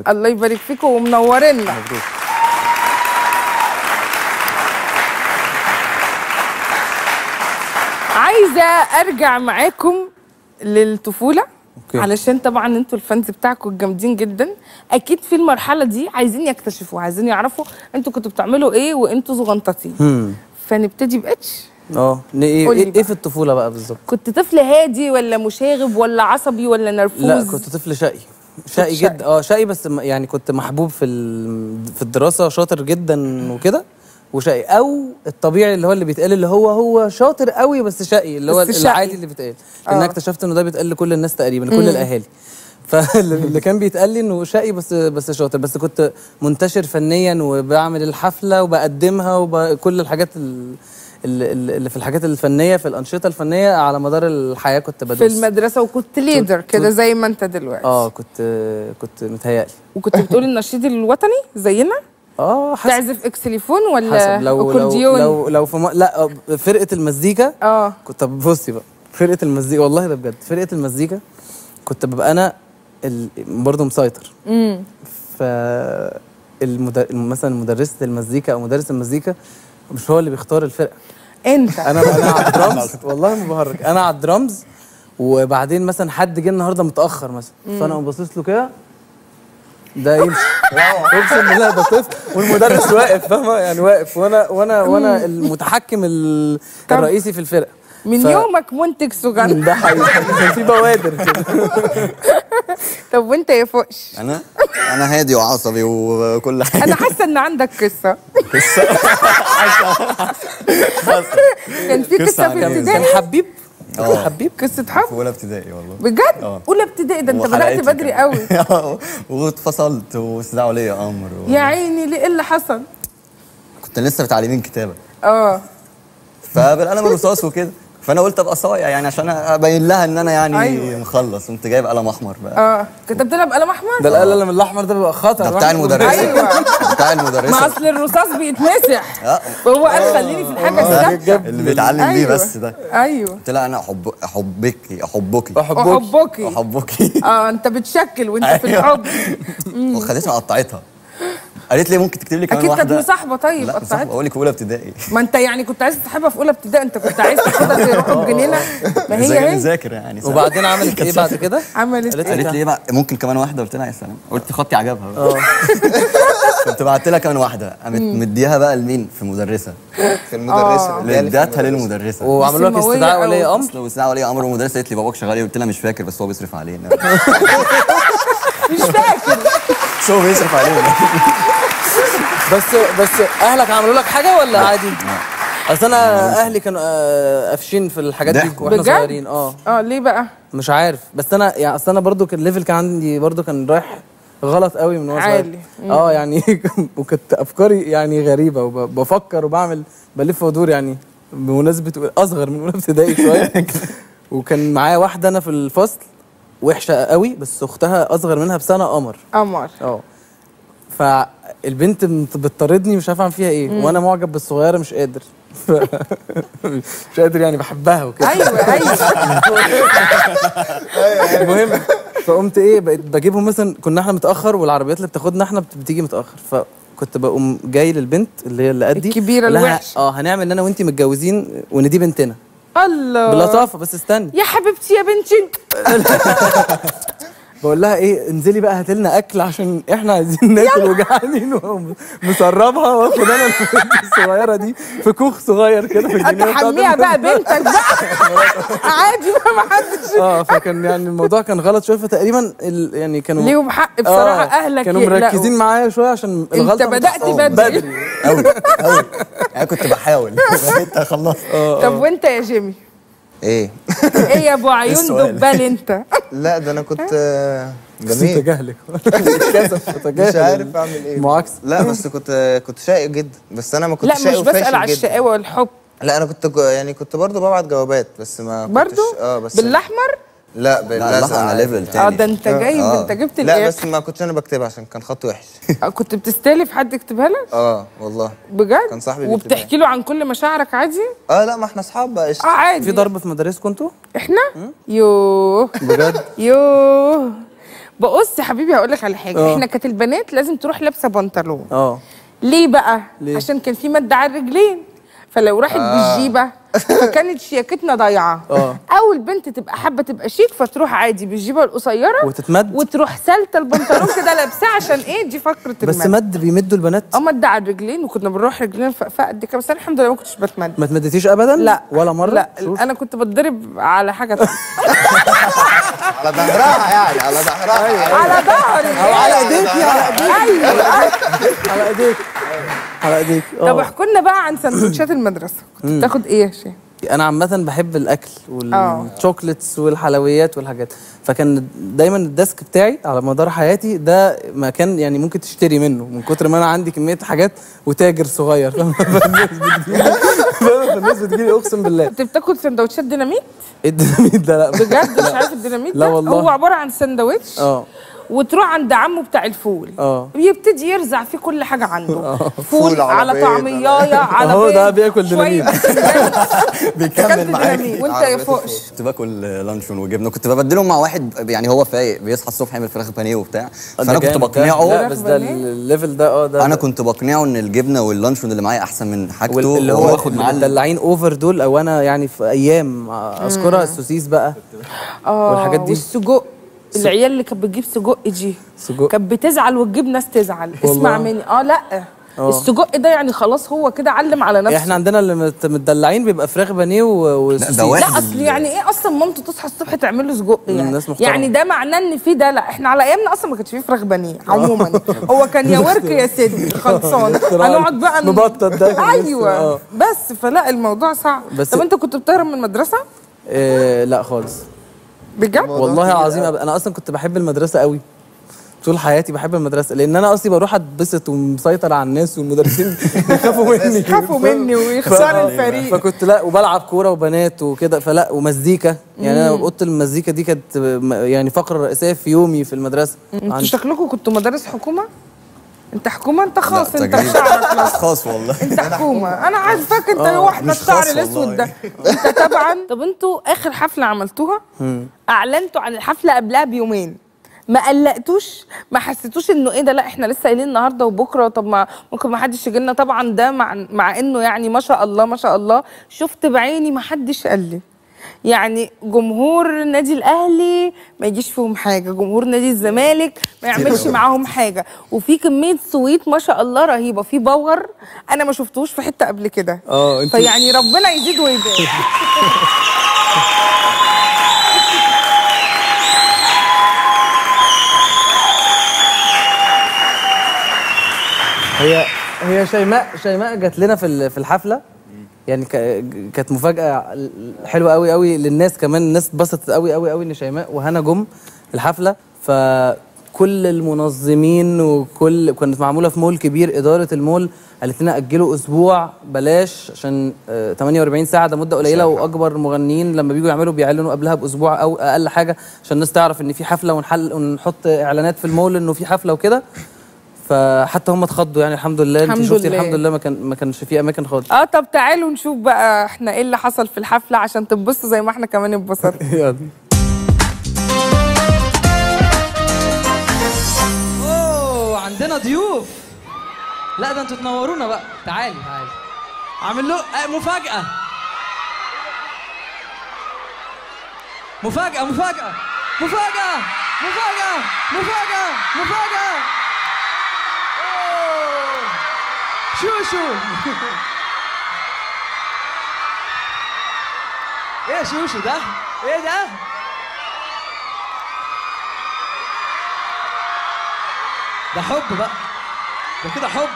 الله يبارك فيكم ومنورينا مبروك عايزه ارجع معاكم للطفوله أوكي. علشان طبعا انتوا الفانز بتاعكم الجامدين جدا اكيد في المرحله دي عايزين يكتشفوا عايزين يعرفوا انتوا كنتوا بتعملوا ايه وانتوا صغنطتين هم. فنبتدي باتش اه ن- ايه قولي ايه بقى. إيه في الطفوله بقى بالظبط كنت طفل هادي ولا مشاغب ولا عصبي ولا نرفوز لا كنت طفل شقي شقي شقي. جدا اه شقي بس م- يعني كنت محبوب في ال- في الدراسه شاطر جدا وكده وشقي او الطبيعي اللي هو اللي بيتقال اللي هو هو شاطر قوي بس شقي اللي هو بس شقي. العادي اللي بيتقال لان آه. انا اكتشفت انه ده بيتقال لكل الناس تقريبا لكل الاهالي فاللي كان بيتقال لي انه شقي بس بس شاطر بس كنت منتشر فنيا وبعمل الحفله وبقدمها وكل الحاجات ال- ال- اللي في الحاجات الفنيه في الانشطه الفنيه على مدار الحياه كنت بدوس في المدرسه وكنت ليدر كده كنت- زي ما انت دلوقتي اه كنت كنت متهيألي وكنت بتقول النشيد الوطني زينا اه حسب تعزف اكسليفون ولا حسب لو لو اكورديون لو لو في م... لا آه، فرقه المزيكا اه كنت طب بصي بقى فرقه المزيكا والله ده بجد فرقه المزيكا كنت ببقى انا ال... برضه مسيطر امم ف المدر... مثلا مدرسه المزيكا او مدرس المزيكا مش هو اللي بيختار الفرقه انت انا انا على الدرامز والله ما بهرج انا على الدرامز وبعدين مثلا حد جه النهارده متاخر مثلا فانا اقوم باصص له كده ده يمشي اقسم بالله ده طفل والمدرس واقف فاهمه يعني واقف وانا وانا وانا المتحكم ال- طب. الرئيسي في الفرقه من ف- يومك منتج صغير ده حقيقي كان في بوادر كده طب وانت يا فوقش انا انا هادي وعصبي وكل حاجه انا حاسه ان عندك قصه كان في قصه عن في إيه؟ كان ابتدائي حبيب اه حبيب قصه في حب اولى ابتدائي والله بجد اه. اولى ابتدائي ده انت بدات وحلقتي بدري كمان. قوي واتفصلت واستدعوا لي امر و... يا عيني ليه ايه اللي حصل كنت لسه متعلمين كتابه اه فبالقلم الرصاص وكده فانا قلت ابقى صايع يعني عشان ابين لها ان انا يعني أيوة. مخلص قمت جايب قلم احمر بقى اه كتبت لها بقلم احمر ده القلم الاحمر ده بيبقى خطر ده بتاع واحد- المدرسه أيوة. بتاع ما المدرسه اصل الرصاص بيتمسح اه. فهو قال خليني في الحاجه الثابته اللي بيتعلم بيه أيوة. بس ده ايوه قلت لها انا احب احبك احبك احبك احبكي احبك اه انت بتشكل وانت في أيوة. الحب وخدتني قطعتها قالت لي ممكن تكتب لي كمان اكيد كانت واحده مصاحبه طيب لا قطعتها بقول لك اولى ابتدائي ما انت يعني كنت عايز تصاحبها في اولى ابتدائي انت كنت عايز تاخدها تروحوا الجنينه ما هي ذاكر- هي ذاكر يعني ساعة. وبعدين عملت ايه بعد كده؟ عملت قالت ايه قالت لي ايه بقى ممكن كمان واحده قلت لها يا سلام قلت خطي عجبها بقى كنت بعت لها كمان واحده قامت مديها بقى لمين في مدرسه في المدرسه اللي هي اللي في اديتها المدرسة. للمدرسه وعملوا لك سماوية استدعاء أوي. ولي امر لو استدعاء ولي امر المدرسه قالت لي باباك شغال إيه؟ قلت لها مش فاكر بس هو بيصرف علينا مش فاكر بس هو بيصرف علينا بس بس اهلك عملوا لك حاجه ولا عادي؟ اصل انا اهلي كانوا آه، قافشين في الحاجات دي ضحكوا. واحنا بجد؟ صغيرين اه اه ليه بقى مش عارف بس انا يعني اصل انا برضو كان الليفل كان عندي برضو كان رايح غلط قوي من وانا صغير عالي. مم. اه يعني وكنت افكاري يعني غريبه وبفكر وبعمل بلف وادور يعني بمناسبه اصغر من اولى ابتدائي شويه وكان معايا واحده انا في الفصل وحشه قوي بس اختها اصغر منها بسنه قمر قمر اه فالبنت بت- بتطاردني مش عارف اعمل فيها ايه وانا معجب بالصغيره مش قادر ف... مش قادر يعني بحبها وكده ايوه ايوه المهم فقمت ايه بقيت بجيبهم مثلا كنا احنا متاخر والعربيات اللي بتاخدنا احنا بت- بتيجي متاخر فكنت بقوم جاي للبنت اللي هي اللي قدي الكبيرة أقول لها الوحشة. اه هنعمل ان انا وانتي متجوزين وان دي بنتنا الله بلطافه بس استني يا حبيبتي يا بنتي بقول لها ايه انزلي بقى هات لنا اكل عشان احنا عايزين ناكل وجعانين وأقوم مسربها واخد انا البنت الصغيره دي في كوخ صغير كده في الجنينه بتاعت هتحميها بقى بنتك بقى عادي بقى ما حدش اه فكان يعني الموضوع كان غلط شويه فتقريبا ال... يعني كانوا ليهم حق بصراحه آه، اهلك كانوا يقلقوا. مركزين معايا شويه عشان الغلطه ما بدأت تحصلش. بدري. قوي قوي يعني كنت بحاول انت خلصت طب وانت يا جيمي ايه ايه يا ابو عيون السؤال؟ دبال انت لا ده انا كنت آه، بس جميل تجاهلك اتكسف مش عارف اعمل ايه المعاكسه لا بس كنت كنت شقي جدا بس انا ما كنت لا شقي مش وفاشل بسال على جدا. الشقاوه والحب لا انا كنت جو- يعني كنت برضو ببعت جوابات بس ما كنتش برضو اه بس بالاحمر لا لا بالازرق لا على عادي. ليفل اه تاني ده انت جايب آه. انت جبت لا الايه بس ما كنتش انا بكتبها عشان كان خطه وحش آه، كنت بتستلف حد يكتبها لك اه والله بجد كان صاحبي بيكتبها. وبتحكي له عن كل مشاعرك عادي اه لا ما احنا اصحاب بقى اه قشطة. عادي في ضرب في مدارسكم انتوا احنا يوه بجد يوه بص يا حبيبي هقول لك على حاجه آه. احنا كانت البنات لازم تروح لابسه بنطلون اه ليه بقى ليه؟ عشان كان في مد على الرجلين فلو راحت آه. بالجيبه فكانت شياكتنا ضايعه آه. او البنت تبقى حابه تبقى شيك فتروح عادي بالجيبه القصيره وتتمد؟ وتروح سالته البنطلون كده لابساه عشان ايه دي فقره بس المد مد بيمدوا البنات اه مد على الرجلين وكنا بنروح رجلين فقفه قد كده بس انا الحمد لله ما كنتش بتمد ما تمدتيش ابدا لا ولا مره لا شوف. انا كنت بتضرب على حاجه تانية. على ظهرها يعني على ظهرها على ظهري او على ايديكي على ايديك ايوه على ايديك على ايديك طب اه احكوا لنا بقى عن سندوتشات المدرسه كنت بتاخد ايه يا شيخ انا عامه بحب الاكل والشوكليتس والحلويات والحاجات فكان دايما الديسك بتاعي على مدار حياتي ده مكان يعني ممكن تشتري منه من كتر ما انا عندي كميه حاجات وتاجر صغير فاهمة؟ فالناس بتجيلي فاهمة؟ فالناس بتجيلي اقسم بالله كنت بتاكل سندوتشات ديناميت ايه الديناميت ده لا بجد مش عارف الديناميت لا ده والله. هو عباره عن سندوتش اه وتروح عند عمه بتاع الفول اه يبتدي يرزع فيه كل حاجه عنده فول فول على على بيض، طعميايه على أهو بيض، ده بياكل شوية ديناميت. بيكمل أكلت معاك ديناميت. وانت يا فوقش كنت باكل لانشون وجبنه كنت ببدلهم مع واحد يعني هو فايق بيصحى الصبح يعمل فراخ بانيه وبتاع فانا ده كنت جامد ده. لا بقنعه بس ده الليفل ده اه ده انا كنت بقنعه ان الجبنه واللانشون اللي معايا احسن من حاجته اللي وهو هو باخد معاه ال- مدلعين اوفر دول او انا يعني في ايام اذكرها السوسيس بقى اه والحاجات دي. والسجق العيال اللي كانت بتجيب سجق دي سجق. كانت بتزعل وتجيب ناس تزعل والله. اسمع مني اه لا آه. السجق ده يعني خلاص هو كده علم على نفسه احنا عندنا اللي مت- متدلعين بيبقى فراخ بانيه و- وسوسيس ده واحد. لا اصل يعني ايه اصلا مامته تصحى الصبح تعمل له سجق يعني الناس محترمة. يعني ده معناه ان في ده لا احنا على ايامنا اصلا ما كانش فيه فراخ بانيه عموما هو كان يا ورك يا سد خلصان هنقعد بقى ن- مبطط ده كان لسه، ايوه آه. بس فلا الموضوع صعب بس- طب انت كنت بتهرب من المدرسه إيه لا خالص بجد والله العظيم أب- انا اصلا كنت بحب المدرسه قوي طول حياتي بحب المدرسه لان انا اصلي بروح اتبسط ومسيطر على الناس والمدرسين بيخافوا مني يخافوا مني ويخسروا الفريق فكنت لا وبلعب كوره وبنات وكده فلا ومزيكا يعني انا اوضه المزيكا دي كانت م- يعني فقره رئيسيه في يومي في المدرسه انتوا عندي- شكلكم كنتوا مدارس حكومه انت حكومه انت لا، خاص انت تجريب. شعرك لا خاص والله انت حكومه انا عارفاك انت آه، واحده مش الشعر خاص الاسود والله. ده انت طبعا طب انتوا اخر حفله عملتوها اعلنتوا عن الحفله قبلها بيومين ما قلقتوش ما حسيتوش انه ايه ده لا احنا لسه قايلين النهارده وبكره طب ما ممكن ما حدش يجي لنا طبعا ده مع مع انه يعني ما شاء الله ما شاء الله شفت بعيني ما حدش قال لي يعني جمهور النادي الاهلي ما يجيش فيهم حاجه جمهور نادي الزمالك ما يعملش معاهم حاجه وفي كميه صويت ما شاء الله رهيبه في باور انا ما شفتوش في حته قبل كده اه انت فيعني ربنا يزيد ويبارك هي هي شيماء شيماء جات لنا في ال- في الحفله يعني ك- كانت مفاجاه حلوه قوي قوي للناس كمان الناس اتبسطت قوي قوي قوي ان شيماء وهنا جم الحفله فكل المنظمين وكل كانت معموله في مول كبير اداره المول قالت لنا اجلوا اسبوع بلاش عشان آه، 48 ساعه ده مده قليله واكبر مغنيين لما بيجوا يعملوا بيعلنوا قبلها باسبوع او اقل حاجه عشان الناس تعرف ان في حفله ونحل ونحط اعلانات في المول انه في حفله وكده فحتى هم اتخضوا يعني الحمد لله انت الحمد شفتي لله. الحمد لله ما كان ما كانش في اماكن خالص اه طب تعالوا نشوف بقى احنا ايه اللي حصل في الحفله عشان تتبسطوا زي ما احنا كمان اتبسطنا يلا اوه عندنا ضيوف لا ده انتوا تنورونا بقى تعالي تعالي عامل له آه، مفاجأة مفاجأة مفاجأة مفاجأة مفاجأة مفاجأة مفاجأة أوه. شو شو ايه شو شو ده ايه ده ده حب بقى ده كده حب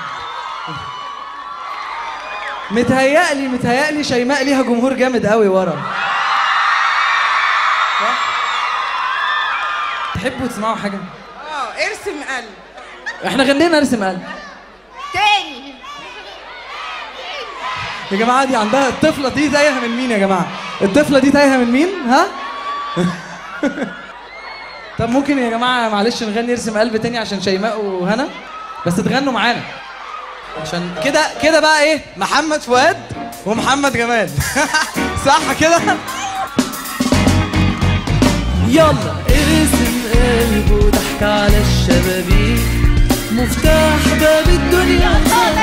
متهيألي متهيألي شيماء ليها جمهور جامد قوي ورا صح؟ تحبوا تسمعوا حاجة؟ اه ارسم قلب احنا غنينا ارسم قلب تاني يا جماعة دي عندها الطفلة دي تايهة من مين يا جماعة؟ الطفلة دي تايهة من مين؟ ها؟ طب ممكن يا جماعة معلش نغني ارسم قلب تاني عشان شيماء وهنا بس تغنوا معانا عشان كده كده بقى ايه محمد فؤاد ومحمد جمال صح كده؟ يلا ارسم قلبه ضحك على الشبابيك مفتاح باب الدنيا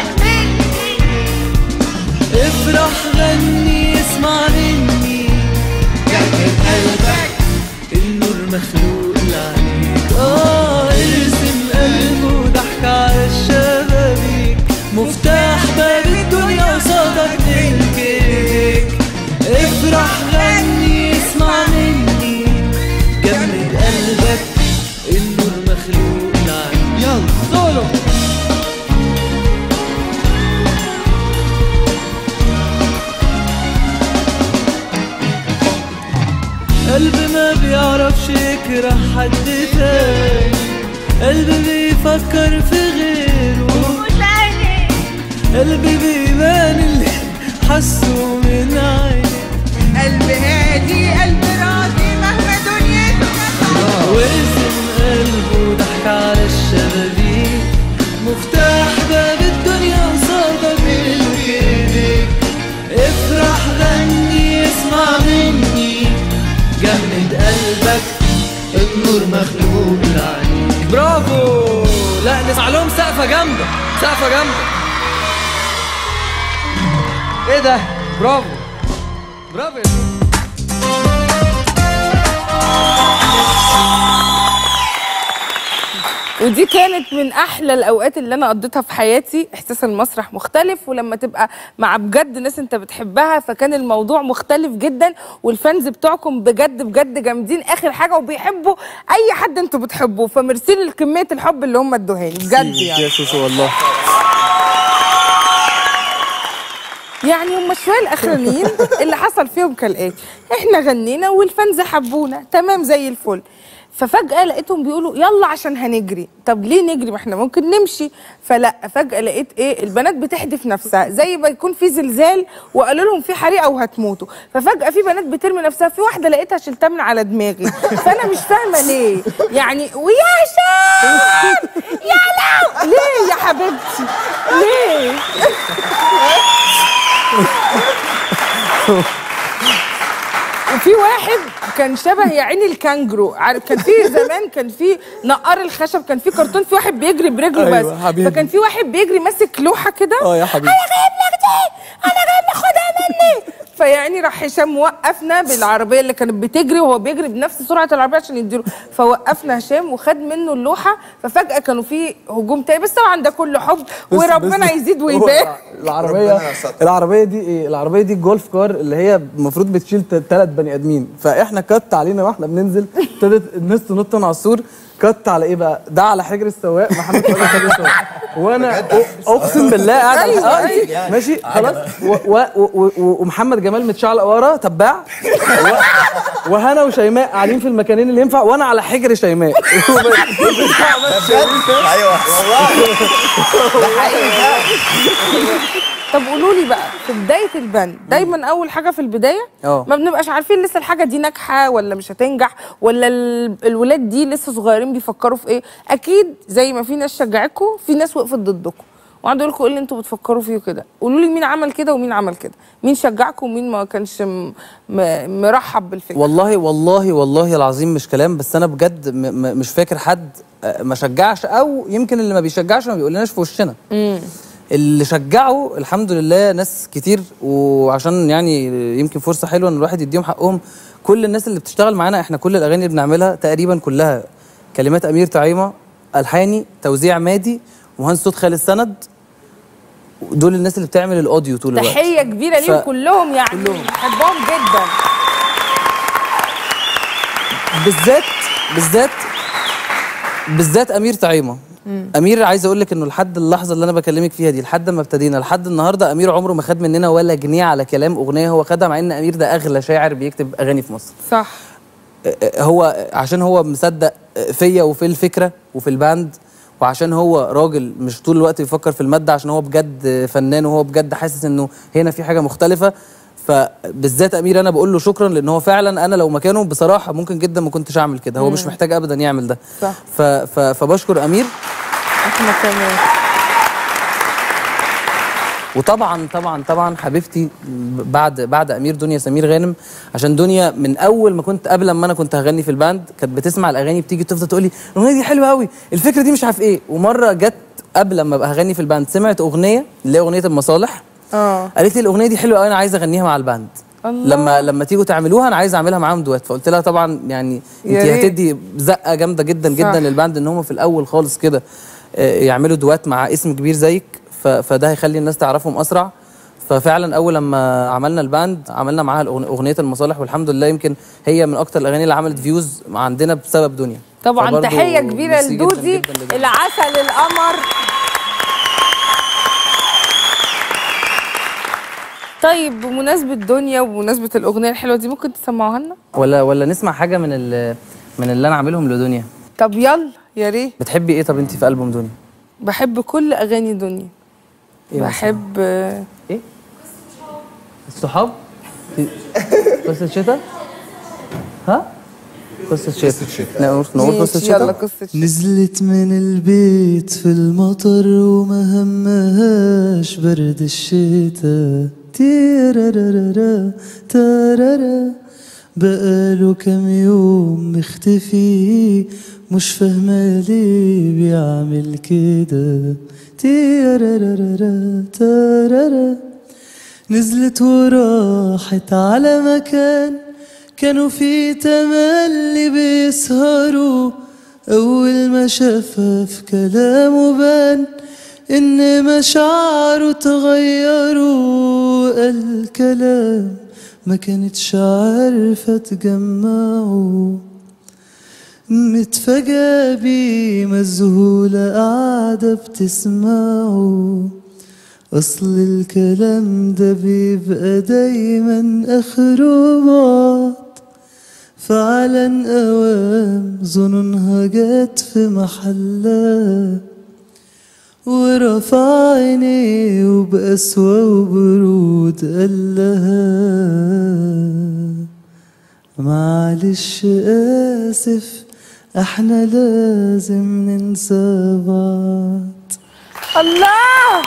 افرح غني اسمع مني جنن قلبك النور مخلوق لعينيك اه ارسم قلبه ضحك على الشبابيك مفتاح باب الدنيا قصادك ملكك افرح غني اسمع مني جمد قلبك النور مخلوق لعينيك يلا سولو قلبي ما بيعرفش يكره حد تاني قلبي بيفكر في غيره قلبي بيبان اللي حسه من عيني قلب هادي قلب راضي مهما دنيته واسم قلبه ضحك على الشبابيك مفتاح باب الدنيا قصادك بايديك افرح غني اسمع مني جمد قلبك النور مخلوق لعينيك برافو لا نسمع لهم سقفه جامده سقفه جامده ايه ده برافو برافو يا شوف. ودي كانت من احلى الاوقات اللي انا قضيتها في حياتي احساس المسرح مختلف ولما تبقى مع بجد ناس انت بتحبها فكان الموضوع مختلف جدا والفانز بتوعكم بجد بجد جامدين اخر حاجه وبيحبوا اي حد انتوا بتحبوه فميرسي لكميه الحب اللي هم ادوهاني بجد يعني يا سوسو والله يعني هم شويه الاخرانيين اللي حصل فيهم كالاتي احنا غنينا والفانز حبونا تمام زي الفل ففجأة لقيتهم بيقولوا يلا عشان هنجري طب ليه نجري ما احنا ممكن نمشي فلا فجأة لقيت ايه البنات بتحدف نفسها زي ما يكون في زلزال وقالوا لهم في حريقة وهتموتوا ففجأة في بنات بترمي نفسها في واحدة لقيتها شلتها من على دماغي فأنا مش فاهمة ليه يعني ويا هشام يا لو ليه يا حبيبتي ليه وفي واحد كان شبه يا عيني الكانجرو عارف كان في زمان كان في نقار الخشب كان في كرتون في واحد بيجري برجله أيوة، بس حبيبي. فكان في واحد بيجري ماسك لوحه كده اه يا حبيبي. انا جايب لك دي انا جايب لك خدها مني فيعني راح هشام وقفنا بالعربيه اللي كانت بتجري وهو بيجري بنفس سرعه العربيه عشان يديله فوقفنا هشام وخد منه اللوحه ففجاه كانوا في هجوم تاني بس طبعا ده كله حب بس- وربنا بس- يزيد هو ويبارك العربيه ربنا يستر. العربيه دي ايه العربيه دي الجولف كار اللي هي المفروض بتشيل ثلاث بني ادمين فاحنا كت علينا واحنا بننزل ابتدت الناس تنط من على السور كت على ايه بقى ده على حجر السواق محمد فؤاد حجر السواق وانا أ- اقسم بالله قاعد على أيوة، آه، أيوة. ماشي خلاص و- و- و- و- ومحمد جمال متشعلق ورا تباع و- وهنا وشيماء قاعدين في المكانين اللي ينفع وانا على حجر شيماء ايوه والله طب قولوا لي بقى في بدايه البند دايما اول حاجه في البدايه اه. ما بنبقاش عارفين لسه الحاجه دي ناجحه ولا مش هتنجح ولا ال- الولاد دي لسه صغيرين بيفكروا في ايه اكيد زي ما في ناس شجعتكم في ناس وقفت ضدكم وقعدوا يقول لكم ايه اللي انتوا بتفكروا فيه كده قولوا لي مين عمل كده ومين عمل كده مين شجعكم ومين ما كانش م... م... مرحب بالفكره والله والله والله العظيم مش كلام بس انا بجد م م مش فاكر حد آه، ما شجعش او يمكن اللي ما بيشجعش ما بيقولناش في وشنا اللي شجعوا الحمد لله ناس كتير وعشان يعني يمكن فرصه حلوه ان الواحد يديهم حقهم كل الناس اللي بتشتغل معانا احنا كل الاغاني اللي بنعملها تقريبا كلها كلمات امير طعيمه الحاني توزيع مادي مهندس صوت خالد سند دول الناس اللي بتعمل الاوديو طول الوقت تحيه كبيره ليهم ف- كلهم يعني كلهم. بحبهم جدا بالذات بالذات بالذات امير طعيمه امير عايز اقول لك انه لحد اللحظه اللي انا بكلمك فيها دي لحد ما ابتدينا لحد النهارده امير عمره ما خد مننا ولا جنيه على كلام اغنيه هو خدها مع ان امير ده اغلى شاعر بيكتب اغاني في مصر صح آه، آه، هو عشان هو مصدق آه، فيا وفي الفكره وفي الباند وعشان هو راجل مش طول الوقت بيفكر في الماده عشان هو بجد فنان وهو بجد حاسس انه هنا في حاجه مختلفه فبالذات امير انا بقول له شكرا لان هو فعلا انا لو مكانه بصراحه ممكن جدا ما كنتش اعمل كده هو مش محتاج ابدا يعمل ده صح. ف ف فبشكر امير احنا كمان وطبعا طبعا طبعا حبيبتي بعد بعد امير دنيا سمير غانم عشان دنيا من اول ما كنت قبل ما انا كنت هغني في الباند كانت بتسمع الاغاني بتيجي تفضل تقول لي الاغنيه دي حلوه قوي الفكره دي مش عارف ايه ومره جت قبل ما ابقى هغني في الباند سمعت اغنيه اللي هي اغنيه المصالح اه قالت لي الاغنيه دي حلوه قوي انا عايزه اغنيها مع الباند الله. لما لما تيجوا تعملوها انا عايز اعملها معاهم دويت فقلت لها طبعا يعني يا انت ريت. هتدي زقه جامده جدا صح. جدا للباند ان هم في الاول خالص كده آه، يعملوا دوات مع اسم كبير زيك ف- فده هيخلي الناس تعرفهم اسرع ففعلا اول لما عملنا الباند عملنا معاها الأغن- اغنيه المصالح والحمد لله يمكن هي من اكتر الاغاني اللي عملت فيوز عندنا بسبب دنيا طبعا فبرضه تحيه كبيره ميرسي جداً لدودي جداً لدنيا. العسل القمر طيب بمناسبة دنيا وبمناسبة الأغنية الحلوة دي ممكن تسمعوها لنا؟ ولا ولا نسمع حاجه من ال- من اللي انا عاملهم لدنيا طب يلا يا ريت بتحبي ايه طب انت في البوم دنيا بحب كل أغاني دنيا إيه مثلاً؟ بحب ايه الصحاب قصة شتاء ها قصة شتاء نقول نقول قصة ماشي، يلا شتاء قصة شتاء. نزلت من البيت في المطر وما همهاش برد الشتا تيرارارارا تارارا بقاله كام يوم مختفي مش فاهمة ليه بيعمل كده تيرارارارا تارارا نزلت وراحت على مكان كانوا في تملي بيسهروا أول ما شافها في كلامه بان إن مشاعره تغيروا الكلام ما كانتش عارفة تجمعه متفاجئة بيه مذهولة قاعدة بتسمعه أصل الكلام ده بيبقى دايما آخره بعد فعلا أوام ظنونها جت في محلها ورفع عينيه وبقسوة وبرود قال لها معلش آسف احنا لازم ننسى بعض الله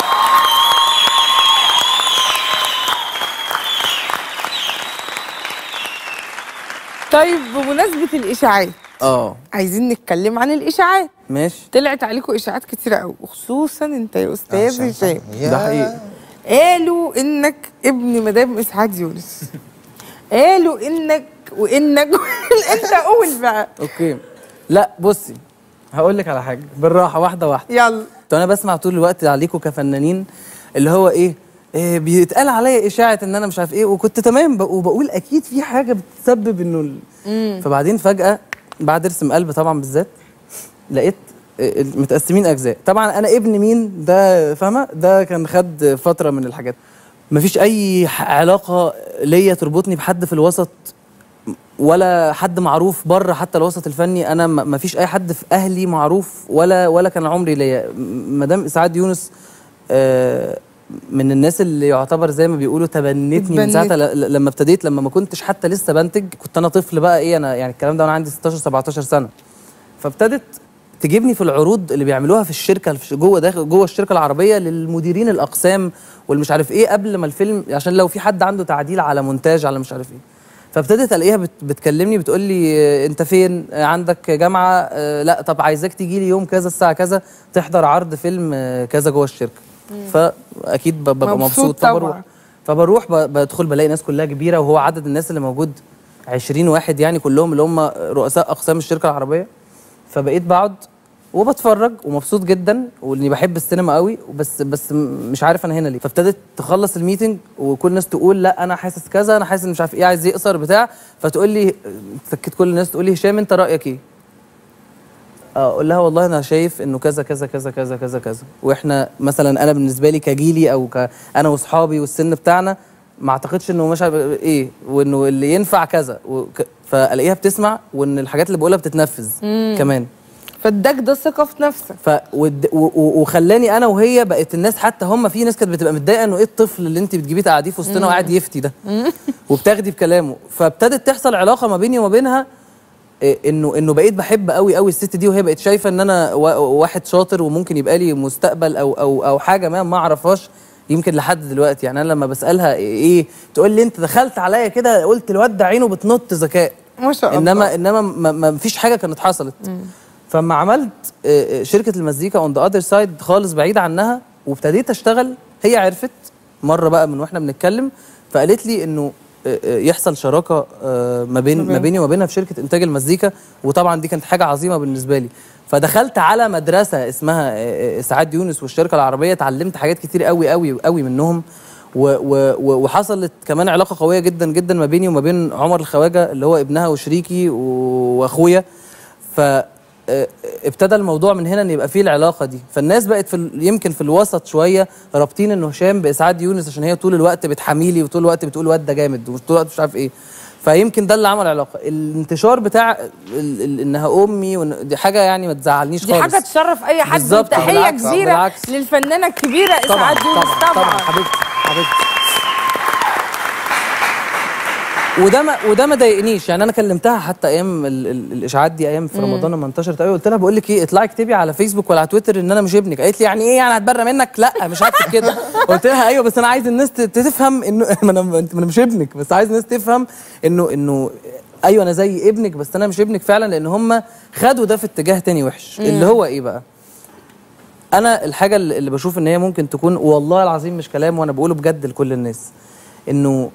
طيب بمناسبة الإشاعات اه عايزين نتكلم عن الإشاعات ماشي طلعت عليكم إشاعات كتيرة قوي وخصوصا أنت يا أستاذ هشام ده حقيقي قالوا إنك ابن مدام إسعاد يونس قالوا إنك وإنك أنت قول بقى اوكي لا بصي هقول لك على حاجه بالراحه واحده واحده يلا تو انا بسمع طول الوقت عليكم كفنانين اللي هو ايه, إيه بيتقال عليا اشاعه ان انا مش عارف ايه وكنت تمام بق- وبقول اكيد في حاجه بتسبب انه ال... فبعدين فجاه بعد ارسم قلب طبعا بالذات لقيت إيه متقسمين اجزاء طبعا انا ابن مين ده فاهمه ده كان خد فتره من الحاجات مفيش اي ح- علاقه ليا تربطني بحد في الوسط ولا حد معروف بره حتى الوسط الفني انا ما ما فيش اي حد في اهلي معروف ولا ولا كان عمري ليا م- مدام اسعاد يونس آه، من الناس اللي يعتبر زي ما بيقولوا تبنتني من اتبنت. ساعتها ل- ل- لما ابتديت لما ما كنتش حتى لسه بنتج كنت انا طفل بقى ايه انا يعني الكلام ده وانا عندي 16 17 سنه فابتدت تجيبني في العروض اللي بيعملوها في الشركه في جوه داخل جوه الشركه العربيه للمديرين الاقسام والمش عارف ايه قبل ما الفيلم عشان لو في حد عنده تعديل على مونتاج على مش عارف ايه فابتدت الاقيها بت بتكلمني بتقول لي آه، انت فين آه، عندك جامعه آه، لا طب عايزاك تيجي لي يوم كذا الساعه كذا تحضر عرض فيلم آه، كذا جوه الشركه فاكيد ب- ببقى مبسوط مبسوط طبعاً. فبروح فبروح ب- بدخل بلاقي ناس كلها كبيره وهو عدد الناس اللي موجود 20 واحد يعني كلهم اللي هم رؤساء اقسام الشركه العربيه فبقيت بقعد وبتفرج ومبسوط جدا واني بحب السينما قوي بس بس م- مش عارف انا هنا ليه فابتدت تخلص الميتنج وكل الناس تقول لا انا حاسس كذا انا حاسس إن مش عارف ايه عايز يقصر بتاع فتقول لي سكت كل الناس تقول لي هشام انت رايك ايه اقول لها والله انا شايف انه كذا كذا كذا كذا كذا كذا واحنا مثلا انا بالنسبه لي كجيلي او ك انا واصحابي والسن بتاعنا ما اعتقدش انه مش عارف ايه وانه اللي ينفع كذا وك... فالاقيها بتسمع وان الحاجات اللي بقولها بتتنفذ كمان فاداك ده ثقة في نفسك ف ود- و- و- وخلاني انا وهي بقت الناس حتى هم في ناس كانت بتبقى متضايقه انه ايه الطفل اللي انت بتجيبيه تقعديه في وسطنا وقاعد يفتي ده وبتاخدي بكلامه فابتدت تحصل علاقه ما بيني وما بينها إيه، انه انه بقيت بحب قوي قوي الست دي وهي بقت شايفه ان انا وا- واحد شاطر وممكن يبقى لي مستقبل او او او حاجه ما ما اعرفهاش يمكن لحد دلوقتي يعني انا لما بسالها ايه تقول لي انت دخلت عليا كده قلت الواد ده عينه بتنط ذكاء ما شاء الله انما انما ما, ما فيش حاجه كانت حصلت فما عملت آه، آه، شركه المزيكا اون ذا اذر سايد خالص بعيد عنها وابتديت اشتغل هي عرفت مره بقى من واحنا بنتكلم فقالت لي انه آه، آه، يحصل شراكه آه، ما بين ما بيني وما بينها في شركه انتاج المزيكا وطبعا دي كانت حاجه عظيمه بالنسبه لي فدخلت على مدرسه اسمها آه، آه، سعاد يونس والشركه العربيه اتعلمت حاجات كتير قوي قوي قوي منهم و و و وحصلت كمان علاقه قويه جدا جدا ما بيني وما بين عمر الخواجه اللي هو ابنها وشريكي و- واخويا ف آه، ابتدى الموضوع من هنا ان يبقى فيه العلاقه دي فالناس بقت في ال- يمكن في الوسط شويه رابطين انه هشام باسعاد يونس عشان هي طول الوقت بتحاميلي وطول الوقت بتقول واد ده جامد وطول الوقت مش عارف ايه فيمكن ده اللي عمل علاقه الانتشار بتاع ال ال انها امي وإن دي حاجه يعني ما تزعلنيش دي خالص حاجه تشرف اي حد بالظبط، وتحيه بالعكس، كبيره بالعكس. للفنانه الكبيره طبعا اسعاد يونس طبعا طبعا حبيبتي حبيبتي وده ما وده ما ضايقنيش يعني انا كلمتها حتى ايام ال ال الاشاعات دي ايام في رمضان لما انتشرت قوي قلت لها بقول لك ايه اطلعي اكتبي على فيسبوك ولا على تويتر ان انا مش ابنك قالت لي يعني ايه يعني هتبرى منك لا مش هكتب كده قلت لها ايوه بس انا عايز الناس ت- تفهم انه ما انا ما انا مش ابنك بس عايز الناس تفهم انه انه ايوه انا زي ابنك بس انا مش ابنك فعلا لان هم خدوا ده في اتجاه تاني وحش اللي هو ايه بقى انا الحاجه اللي اللي بشوف ان هي ممكن تكون والله العظيم مش كلام وانا بقوله بجد لكل الناس انه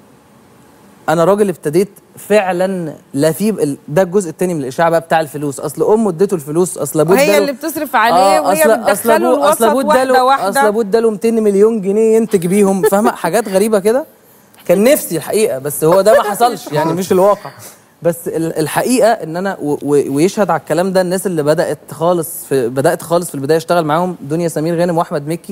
انا راجل ابتديت فعلا لا في ال- ده الجزء التاني من الاشاعه بقى بتاع الفلوس اصل امه اديته الفلوس اصل ابوه وهي اداله- اللي بتصرف عليه وهي أصل- بتدخله أصل أبوه- الوسط أصل أبوه واحدة اداله- واحدة. اصل ابوه اداله 200 مليون جنيه ينتج بيهم فاهمه حاجات غريبه كده كان نفسي الحقيقه بس هو ده ما حصلش يعني مش الواقع بس ال- الحقيقه ان انا و- و- ويشهد على الكلام ده الناس اللي بدات خالص في بدات خالص في البدايه اشتغل معاهم دنيا سمير غانم واحمد مكي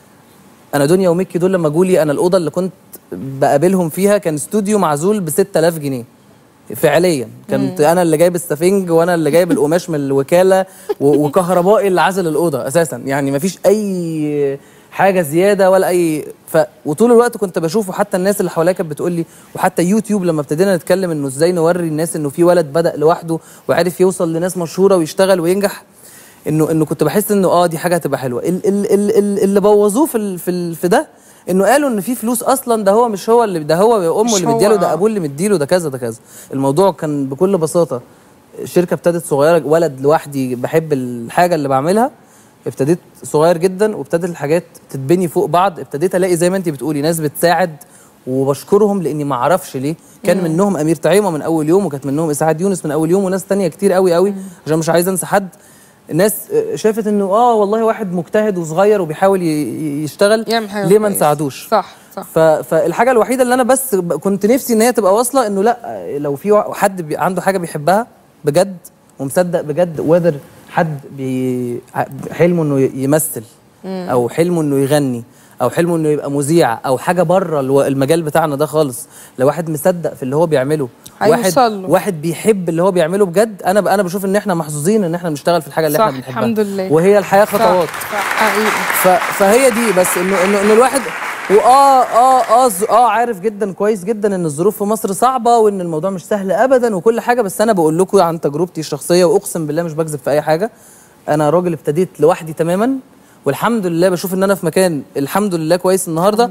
انا دنيا ومكي دول لما جولي انا الاوضه اللي كنت بقابلهم فيها كان استوديو معزول ب 6000 جنيه فعليا كنت انا اللي جايب السفنج وانا اللي جايب القماش من الوكاله و- وكهربائي اللي عازل الاوضه اساسا يعني مفيش اي حاجه زياده ولا اي ف... وطول الوقت كنت بشوفه حتى الناس اللي حواليا كانت بتقول لي وحتى يوتيوب لما ابتدينا نتكلم انه ازاي نوري الناس انه في ولد بدا لوحده وعرف يوصل لناس مشهوره ويشتغل وينجح انه انه كنت بحس انه اه دي حاجه هتبقى حلوه ال ال ال ال اللي بوظوه في ال في, ال في ده انه قالوا ان في فلوس اصلا ده هو مش هو اللي ده هو امه مش اللي هو، مدياله ده آه. ابوه اللي مديله ده كذا ده كذا الموضوع كان بكل بساطه شركه ابتدت صغيره ولد لوحدي بحب الحاجه اللي بعملها ابتديت صغير جدا وابتدت الحاجات تتبني فوق بعض ابتديت الاقي زي ما انت بتقولي ناس بتساعد وبشكرهم لاني ما اعرفش ليه كان منهم امير طعيمه من اول يوم وكانت منهم اسعاد يونس من اول يوم وناس تانية كتير قوي قوي عشان مش عايز انسى حد الناس آه، شافت انه اه والله واحد مجتهد وصغير وبيحاول ي- ي- يشتغل يعمل حاجة ليه ما كويسة. نساعدوش صح صح ف... فالحاجه الوحيده اللي انا بس ب- كنت نفسي ان هي تبقى واصله انه لا لو في وا- حد بي... عنده حاجه بيحبها بجد ومصدق بجد وذر حد بي... ع- حلمه انه ي- يمثل او حلمه انه يغني او حلمه انه يبقى مذيع او حاجه بره الو- المجال بتاعنا ده خالص لو واحد مصدق في اللي هو بيعمله واحد هيوصل له. واحد بيحب اللي هو بيعمله بجد انا ب... انا بشوف ان احنا محظوظين ان احنا بنشتغل في الحاجه اللي صح احنا بنحبها الحمد لله وهي الحياه خطوات صح صح حقيقي ف... فهي دي بس انه انه انه الواحد واه اه اه ز- اه عارف جدا كويس جدا ان الظروف في مصر صعبه وان الموضوع مش سهل ابدا وكل حاجه بس انا بقول لكم عن تجربتي الشخصيه واقسم بالله مش بكذب في اي حاجه انا راجل ابتديت لوحدي تماما والحمد لله بشوف ان انا في مكان الحمد لله كويس النهارده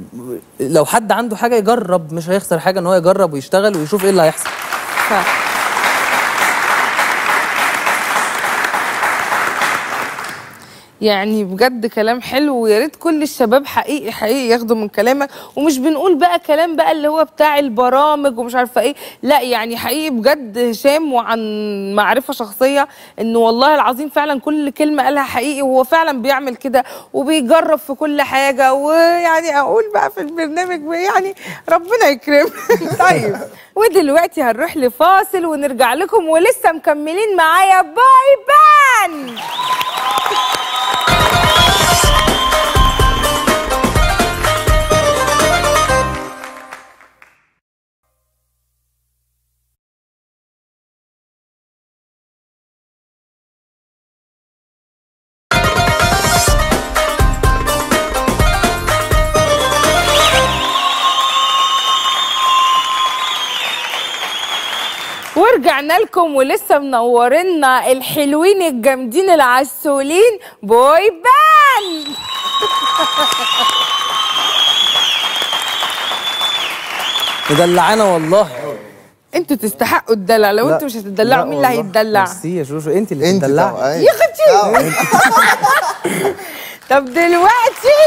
لو حد عنده حاجه يجرب مش هيخسر حاجه ان هو يجرب ويشتغل ويشوف ايه اللي هيحصل صح يعني بجد كلام حلو ويا ريت كل الشباب حقيقي حقيقي ياخدوا من كلامك ومش بنقول بقى كلام بقى اللي هو بتاع البرامج ومش عارفه ايه لا يعني حقيقي بجد هشام وعن معرفه شخصيه انه والله العظيم فعلا كل كلمه قالها حقيقي وهو فعلا بيعمل كده وبيجرب في كل حاجه ويعني اقول بقى في البرنامج يعني ربنا يكرمك طيب ودلوقتي هنروح لفاصل ونرجع لكم ولسه مكملين معايا باي بان ورجعنا لكم ولسه منورنا الحلوين الجامدين العسولين بوي بان مدلعانا والله انتوا تستحقوا الدلع لو لا. انتوا مش هتدلعوا لا مين اللي والله. هيتدلع ميرسي يا شوشو انت اللي انت بتدلعي طبعا يا اختي طب دلوقتي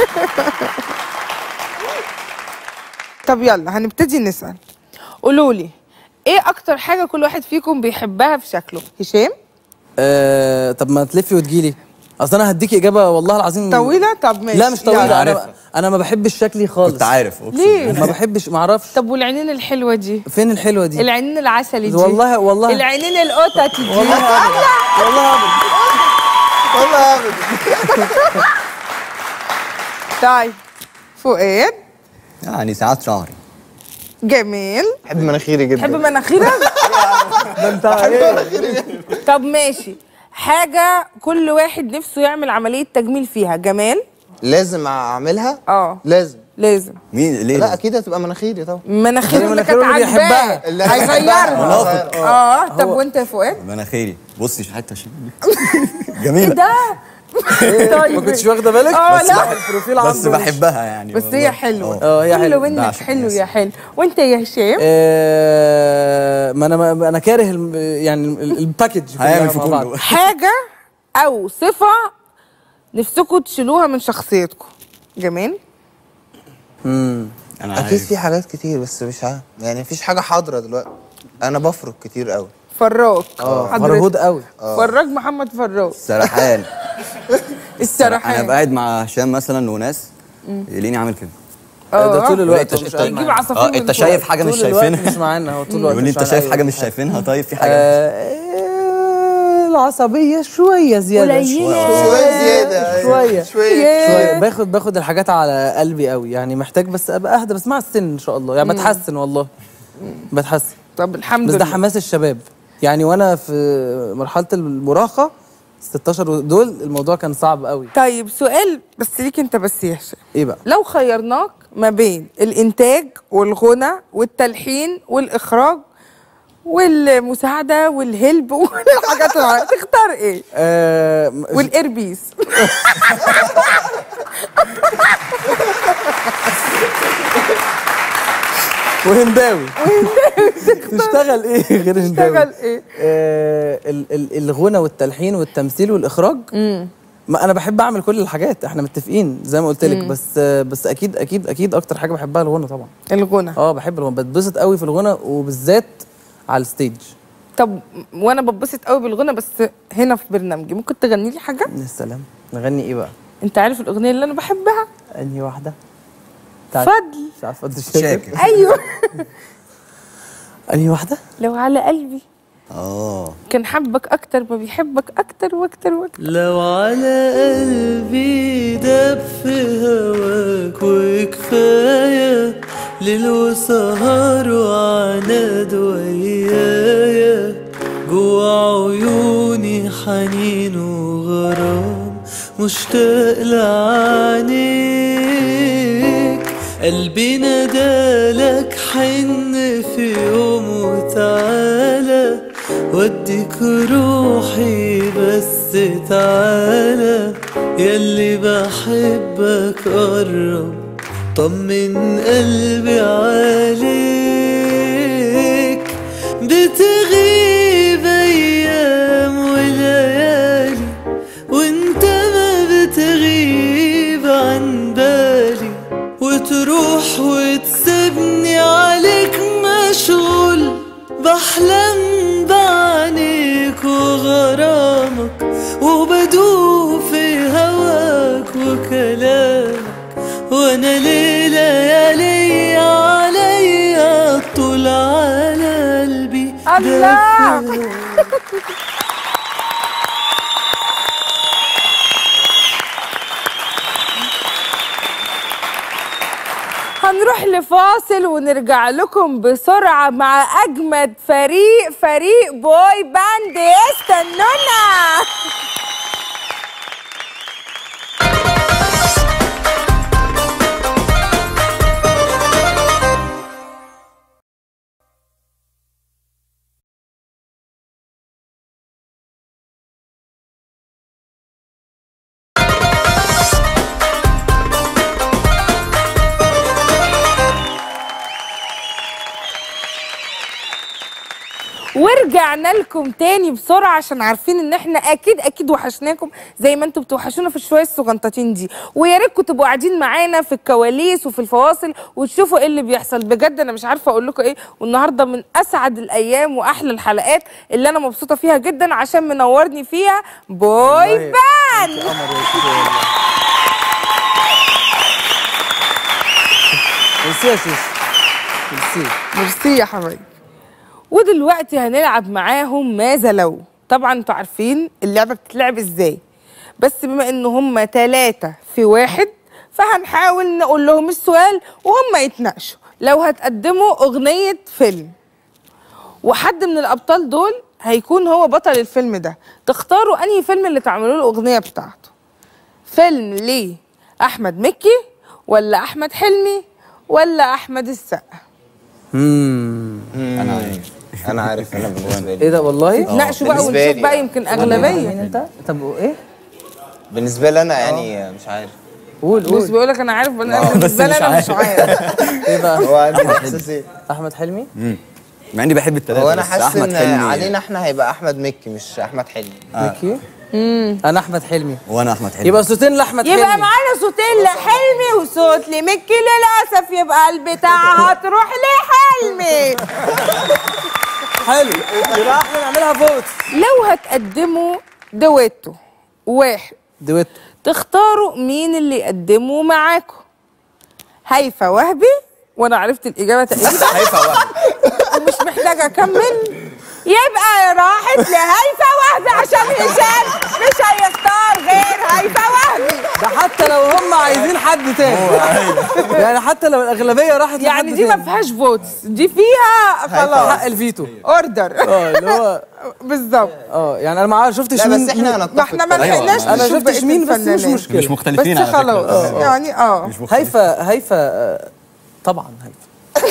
طب يلا هنبتدي نسأل قولوا لي ايه اكتر حاجة كل واحد فيكم بيحبها في شكله هشام آه طب ما تلفي وتجيلي اصل انا هديكي اجابه والله العظيم طويلة طب ماشي لا مش طويله يلا. انا عارفها. انا ما بحبش شكلي خالص كنت عارف اقسم ليه؟ بالله. ما بحبش ما اعرفش طب والعينين الحلوة دي فين الحلوه دي العينين العسلي دي والله والله العينين القطط دي والله أبدا. والله أبدا. والله ابدا طيب فؤاد يعني ساعات شهري جميل بحب مناخيري جدا تحب مناخيرك ده انت ايه طب ماشي حاجة كل واحد نفسه يعمل عملية تجميل فيها جمال لازم اعملها اه لازم لازم مين ليه لا اكيد هتبقى مناخيري طبعا مناخيره اللي كانت مناخيره اللي عاجباه بيحبها. هيغيرها اه طب وانت يا فؤاد مناخيري بصي حته شمال ايه جميله ده طيب ما كنتش واخده بالك اه بس لا بحب البروفيل بس عنده بحبها يعني بس والله. هي حلوه اه هي حلو حلوه منك بعشق حلو الناس. يا حلو وانت يا هشام آه ما انا ما انا كاره الم- يعني ال- الباكج كلها هيعمل في مع بعض. كله حاجه او صفه نفسكم تشيلوها من شخصيتكم جمال امم انا اكيد عارف في حاجات كتير بس مش عارف يعني مفيش حاجه حاضره دلوقتي انا بفرق كتير قوي فراج اه حضرتك. فرهود قوي فراج محمد فراج سرحان انا السرحان قاعد مع هشام مثلا وناس يلاقيني عامل كده ده طول الوقت انت هو مش انت- قاعد يجيب معانا. عصافير اه من انت فوق. شايف حاجه مش طول الوقت شايفينها مش معانا هو طول الوقت يقول لي مش انت على شايف أي حاجه مش حاجة. شايفينها طيب في حاجه آه، العصبيه شويه زياده قليلة. شويه زياده شويه شويه شويه باخد باخد الحاجات على قلبي قوي يعني محتاج بس ابقى اهدى بس مع السن ان شاء الله يعني بتحسن والله بتحسن طب الحمد بس ده لله حماس الشباب يعني وانا في مرحله المراهقه 16 دول الموضوع كان صعب قوي طيب سؤال بس ليك انت بس يا هشام ايه بقى لو خيرناك ما بين الانتاج والغنى والتلحين والاخراج والمساعده والهلب والحاجات الع- تختار ايه آه م- والايربيس وهنداوي تشتغل ايه غير هنداوي تشتغل ايه آه ال- ال- الغنى والتلحين والتمثيل والاخراج ما انا بحب اعمل كل الحاجات احنا متفقين زي ما قلت لك بس آه بس اكيد اكيد اكيد اكتر حاجه بحبها الغنى طبعا الغنى اه بحب الغنى بتبسط قوي في الغنى وبالذات على الستيج طب وانا بتبسط قوي بالغنى بس هنا في برنامجي ممكن تغني لي حاجه يا سلام نغني ايه بقى انت عارف الاغنيه اللي انا بحبها انهي واحده فضل مش عارفه فضل شاكر شاكر ايوه انهي واحده لو على قلبي اه كان حبك اكتر ما بيحبك اكتر واكتر واكتر لو على قلبي دب في هواك وكفاية ليل وسهر وعناد ويايا جوا عيوني حنين وغرام مشتاق لعينيك قلبي نادالك حن في يوم وتعالى وديك روحي بس تعالى ياللي بحبك قرب طمن قلبي عليك بتغيب ايام وليالي وانت ما بتغيب عن بالي وتروح وتسيبني عليك مشغول بحلم بعينيك وغرامك وبدوب في هواك وكلامك وانا ليالي عليا طول على قلبي الله. دافئ. هنروح لفاصل ونرجع لكم بسرعة مع أجمد فريق فريق بوي باند استنونا ورجعنا لكم تاني بسرعه عشان عارفين ان احنا اكيد اكيد وحشناكم زي ما انتم بتوحشونا في الشويه الصغنطاطين دي ويا ريتكم تبقوا قاعدين معانا في الكواليس وفي الفواصل وتشوفوا ايه اللي بيحصل بجد انا مش عارفه اقول لكم ايه والنهارده من اسعد الايام واحلى الحلقات اللي انا مبسوطه فيها جدا عشان منورني فيها بوي والله بان قمر يا سيدي والله. ميرسي يا شيش ميرسي ميرسي يا حبايبي ودلوقتي هنلعب معاهم ماذا لو طبعا انتوا عارفين اللعبه بتتلعب ازاي بس بما ان هم ثلاثة في واحد فهنحاول نقول لهم السؤال وهم يتناقشوا لو هتقدموا اغنيه فيلم وحد من الابطال دول هيكون هو بطل الفيلم ده تختاروا انهي فيلم اللي تعملوا له الاغنيه بتاعته فيلم ليه احمد مكي ولا احمد حلمي ولا احمد السقا امم انا عارف انا عارف انا بالنسبه لي ايه ده والله ناقشوا بقى بالنسبة ونشوف لي بقى يعني. يمكن مين اغلبيه انت طب ايه بالنسبه لي انا يعني مش عارف قول بص قول بيقول لك انا عارف انا آه، بالنسبه بس لي مش انا مش عارف ايه بقى هو عندي احساس ايه احمد حلمي مع اني بحب التلاته هو انا بس حاسس أحمد ان حلمي- علينا احنا هيبقى احمد مكي مش احمد حلمي مكي انا احمد حلمي وانا احمد حلمي يبقى صوتين لاحمد حلمي يبقى معانا صوتين لحلمي وصوت لمكي للاسف يبقى البتاع هتروح لحلمي حلو يبقى احنا نعملها فوت لو هتقدموا دويتو واحد دويتو تختاروا مين اللي يقدموا معاكم هيفا وهبي وانا عرفت الاجابه تقريبا هيفا واحد ومش محتاجه اكمل يبقى راحت لهيفا وهبي عشان هشام مش هيختار غير هيفا وهبي ده حتى لو هم عايزين حد تاني يعني حتى لو الاغلبيه راحت يعني لحد دي ما تاني. فيهاش فوتس دي فيها حق خلاص الفيتو اوردر اه اللي هو بالظبط اه يعني انا ما شفتش لا مين بس احنا ما هنتفق احنا ما أيوة، لحقناش أنا انا نشوف شفتش بقية مين بس مش الفنانين. مشكله مش مختلفين بس على فكرة. خلاص آه. يعني اه مش مختلفين هيفا هيفا آه، طبعا هيفا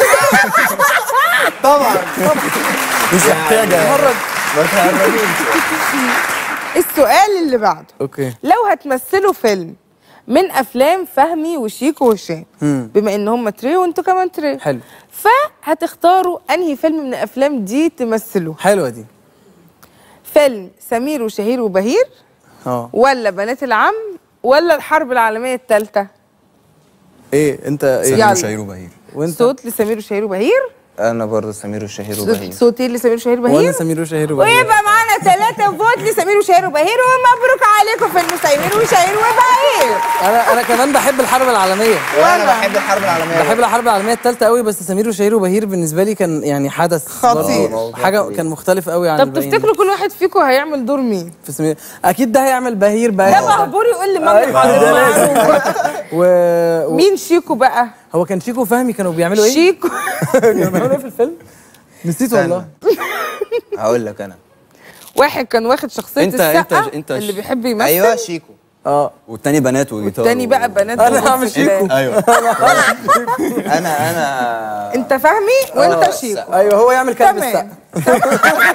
طبعا مش محتاجه مرة ما تهرجوش السؤال اللي بعده اوكي لو هتمثلوا فيلم من افلام فهمي وشيكو وهشام مم. بما ان هم تريو وانتوا كمان تريو حلو فهتختاروا انهي فيلم من الافلام دي تمثلوه حلوه دي فيلم سمير وشهير وبهير اه ولا بنات العم ولا الحرب العالميه الثالثه ايه انت ايه يلا. سمير وشهير وبهير وانت صوت لسمير وشهير وبهير انا برضه سمير وشهير وبهير صوتين لسمير وشهير وانا وبهير سمير وشهير وبهير ويبقى معانا ثلاثة فوت لسمير وشهير وبهير ومبروك عليكم فيلم سمير وشهير وبهير انا انا كمان بحب الحرب العالميه وانا بحب الحرب العالميه بحب الحرب العالميه الثالثه قوي بس سمير وشهير وبهير بالنسبه لي كان يعني حدث خطير. برضه. حاجه كان مختلف قوي عن طب الباقيين. تفتكروا كل واحد فيكم هيعمل دور مين؟ في سمير اكيد ده هيعمل بهير بقى ده مهبور يقول لي مامي حاضر معروف. و... و... مين شيكو بقى؟ هو كان شيكو فهمي كانوا بيعملوا ايه؟ شيكو كانوا بيعملوا ايه في الفيلم؟ نسيت والله هقول لك انا واحد كان واخد شخصية أنت- السقا أنت- أنت اللي ش- بيحب يمثل ايوه شيكو اه والتاني بنات وجيتار والتاني و- بقى بنات أنا وجوز هعمل في الكلام. ايوه انا انا انت فهمي وانت شيكو ايوه هو يعمل كلب السقا تمام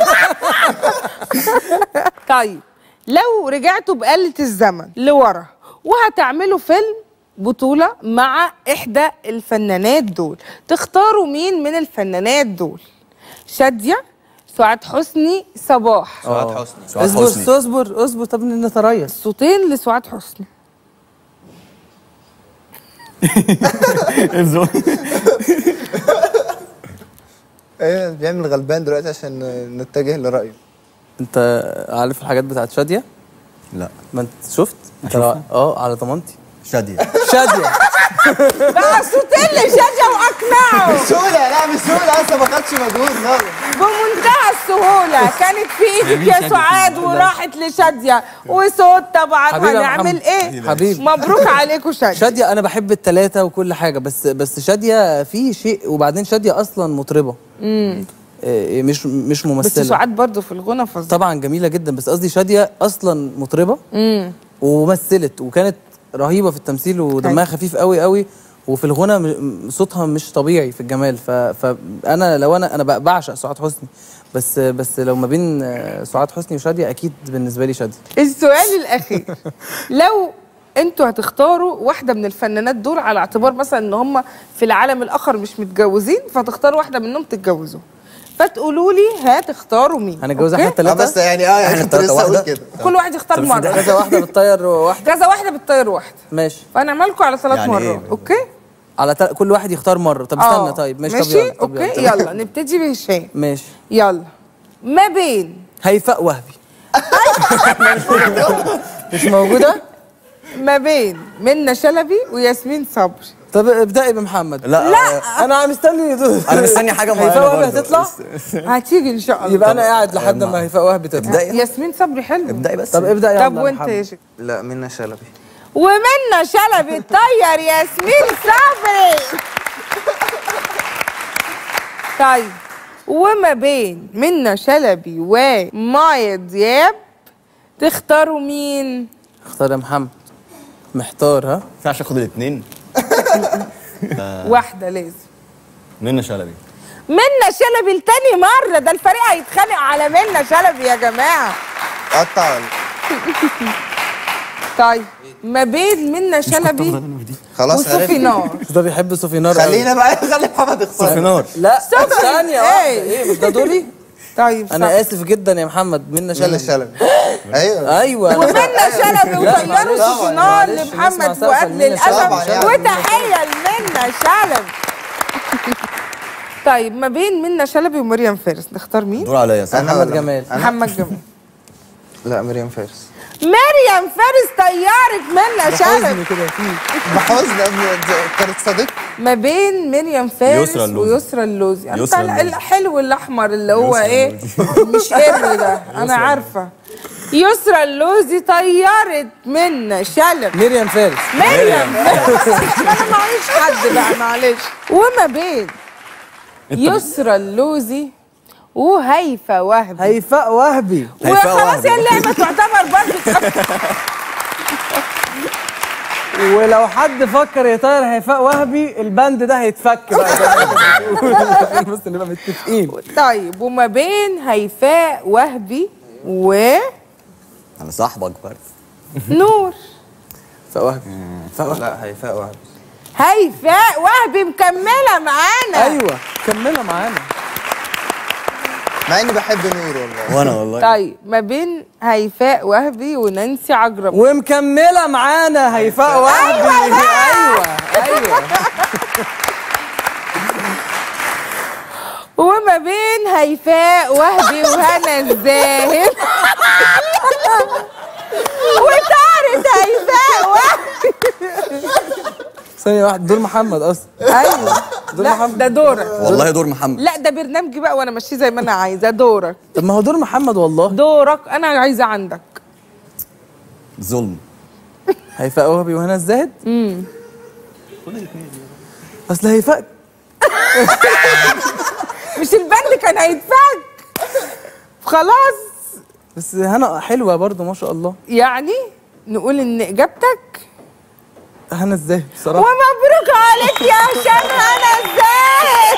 طيب لو رجعتوا بآلة الزمن لورا وهتعملوا فيلم بطولة مع إحدى الفنانات دول تختاروا مين من الفنانات دول شادية سعاد حسني صباح سعاد حسني سعاد اصبر حسني. اصبر اصبر طب نتريث صوتين لسعاد حسني ايه بيعمل غلبان دلوقتي عشان نتجه لرايه انت عارف الحاجات بتاعت شاديه؟ لا ما انت شفت؟ انت لو- اه على ضمانتي شاديه شاديه بقى صوتين لشادية وأقنعه سهوله لا مش سهوله اصلا ما خدش مجهود خالص بمنتهى السهولة كانت في ايدك يا سعاد وراحت لشادية وصوت طبعا حبيبي يا هنعمل محمد. ايه حبيبي. مبروك عليكم شادية شاديه انا بحب التلاتة وكل حاجه بس بس شاديه في شيء وبعدين شاديه اصلا مطربه امم مش مش بس ممثله سعاد برضو في الغنى فظيع طبعا جميله جدا بس قصدي شاديه اصلا مطربه امم ومثلت وكانت رهيبه في التمثيل ودمها خفيف قوي قوي وفي الغنى م- صوتها مش طبيعي في الجمال ف... فانا لو انا انا ب- بعشق سعاد حسني بس بس لو ما بين آه، سعاد حسني وشاديه اكيد بالنسبه لي شاديه السؤال الاخير لو انتوا هتختاروا واحده من الفنانات دول على اعتبار مثلا ان هم في العالم الاخر مش متجوزين فتختاروا واحده منهم تتجوزوا فتقولوا لي هتختاروا مين هنتجوز أوكي؟ احنا اه الثلاثه بس يعني اه يعني إحنا كنت التلاتة لسه اقول واحدة؟ كده كل واحد يختار طب مره جوازه واحده بالطير واحده جوازه واحده بالطير واحده ماشي فانا لكم على ثلاث يعني مرات إيه؟ اوكي على تل... كل واحد يختار مره طب آه. استنى طيب ماشي, ماشي طب يلا طب اوكي يلا. يلا نبتدي بهشام ماشي يلا ما بين هيفاء وهبي مش موجوده ما بين منى شلبي وياسمين صبري طب ابدأي بمحمد لا لا. انا مستني يدوس انا مستني حاجه معينه هيفاء وهبي برضه. هتطلع هتيجي ان شاء الله يبقى انا قاعد لحد ما هيفاء وهبي تطلع ابدأي ياسمين صبري حلو ابدأي بس طب ابدأ يلا طب وانت محمد. يا شيخ لا منى شلبي ومنى شلبي طير ياسمين صبري طيب وما بين منى شلبي ومايا دياب تختاروا مين؟ اختار يا محمد محتار ها ما ينفعش اخد الاثنين واحدة لازم منى شلبي منى شلبي لتاني مرة ده الفريق هيتخانق على منى شلبي يا جماعة قطع طيب ما بين منى شلبي خلاص وصوفي عرفت نار بس ده بيحب صوفي نار قوي. خلينا بقى خلي محمد يختار صوفي نار لا صوفي. ثانية واحدة إيه؟ ايه مش ده دوري طيب صح. انا اسف جدا يا محمد منى منى شلبي شلبي ايوه ايوه ومنى شلبي لا، وطيروا معلش، صوفي نار معلش، نسمع لمحمد سقفة فؤاد لمنى للأسف طبعاً يعني. وتحية لمنى شلبي طيب ما بين منى شلبي ومريم فارس نختار مين؟ دور عليا صح محمد جمال محمد جمال لا مريم فارس مريم فارس طيارة منى شلبي حزن كده فيه بحزن قبل كانت صديقتي ما بين مريم فارس يسرا اللوزي. ويسرا اللوزي انا يسرا بتاع اللوزي. الحلو الاحمر اللي هو يسرا ايه مش قر ده انا عارفه يسرا اللوزي طيرت منى شلبي مريم فارس مريم فارس انا معيش حد بقى معلش وما بين يسرا اللوزي وهيفا وهبي هيفاء وهبي هيفاء وخلاص وهبي. هي اللعبه تعتبر برضه ولو حد فكر يطير هيفاء وهبي البند ده هيتفك بقى بس نبقى متفقين طيب وما بين هيفاء وهبي ونور انا صاحبك برضه هيفاء وهبي هيفاء وهبي لا هيفاء وهبي هيفاء وهبي مكمله معانا ايوه كملها معانا مع اني بحب نور والله وانا والله طيب ما بين هيفاء وهبي ونانسي عجرم ومكمله معانا هيفاء وهبي ايوه ايوه وما بين هيفاء وهبي وهنا الزاهد وطارت هيفاء وهبي ثانيه واحده دول محمد اصلا ايوه دور لا محمد. ده دورك والله دور محمد لا ده برنامجي بقى وانا ماشيه زي ما انا عايزه دورك طب ما هو دور محمد والله دورك انا عايزه عندك ظلم هيفاء وهبي وهنا الزاهد امم اصل هيفاء مش البند كان هيتفك خلاص بس هنا حلوه برضه ما شاء الله يعني نقول ان اجابتك هنا الزاهد بصراحه ومبروك عليك يا هشام هنا ازاي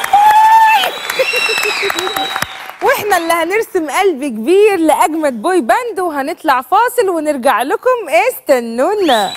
واحنا اللي هنرسم قلب كبير لاجمد بوي باند وهنطلع فاصل ونرجع لكم استنونا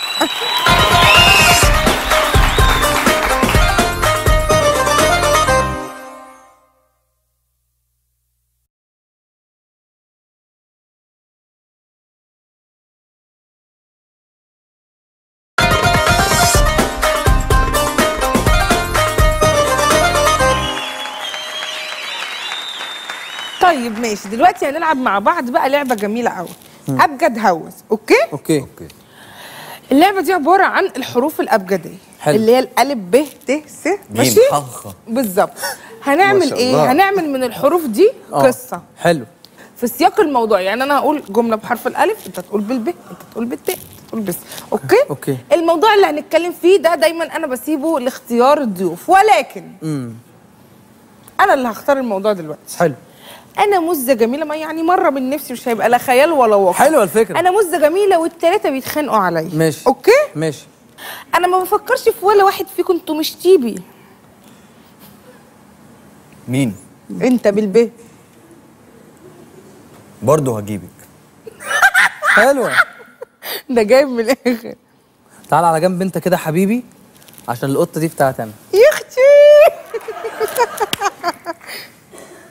طيب ماشي دلوقتي هنلعب مع بعض بقى لعبه جميله قوي ابجد هوس اوكي اوكي اللعبه دي عباره عن الحروف الابجديه حلو. اللي هي الالف ب ت س ماشي جيم حخة بالظبط ما هنعمل شاء ايه الله. هنعمل من الحروف دي آه. قصه حلو في سياق الموضوع يعني انا هقول جمله بحرف الالف انت تقول بالب انت تقول بالت انت تقول بس اوكي أوكي. الموضوع اللي هنتكلم فيه ده دايما انا بسيبه لاختيار الضيوف ولكن امم انا اللي هختار الموضوع دلوقتي حلو انا مزه جميله ما يعني مره من نفسي مش هيبقى لا خيال ولا واقع حلوة الفكرة. انا مزه جميله والتلاته بيتخانقوا عليا ماشي اوكي ماشي انا ما بفكرش في ولا واحد فيكم انتوا مش تيبي مين انت بالب برضه هجيبك حلوه ده جايب من الاخر تعال على جنب انت كده حبيبي عشان القطه دي بتاعتي انا يا اختي